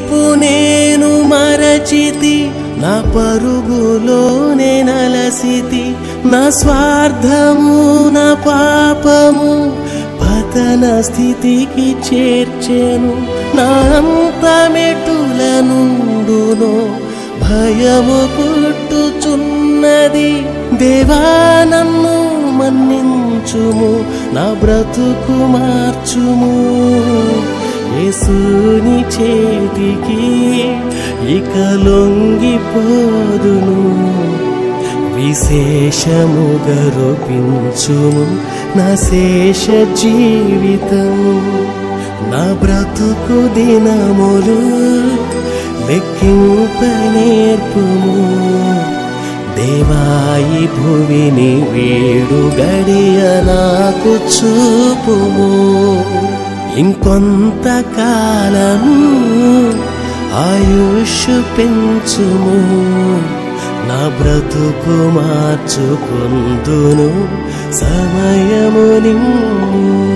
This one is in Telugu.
పిలుపు నేను మరచితి నా పరుగులోనే నలసితి నా స్వార్థము నా పాపము పతన స్థితికి చేర్చెను నా అంతమెటుల నుండునో భయము పుట్టుచున్నది దేవా నన్ను మన్నించుము నా బ్రతుకు మార్చుము యేసుని చేతికి ఇక లొంగిపోదును విశేషముగా రూపించుము నా శేష జీవితం నా బ్రతుకు దినములు లెక్కింప నేర్పుము దేవాయి భువిని వేడు గడియ నాకు చూపుము ఇంకొంత కాలము ఆయుష్ పెంచుము నా బ్రతుకు మార్చుకుందును సమయము నిమ్ము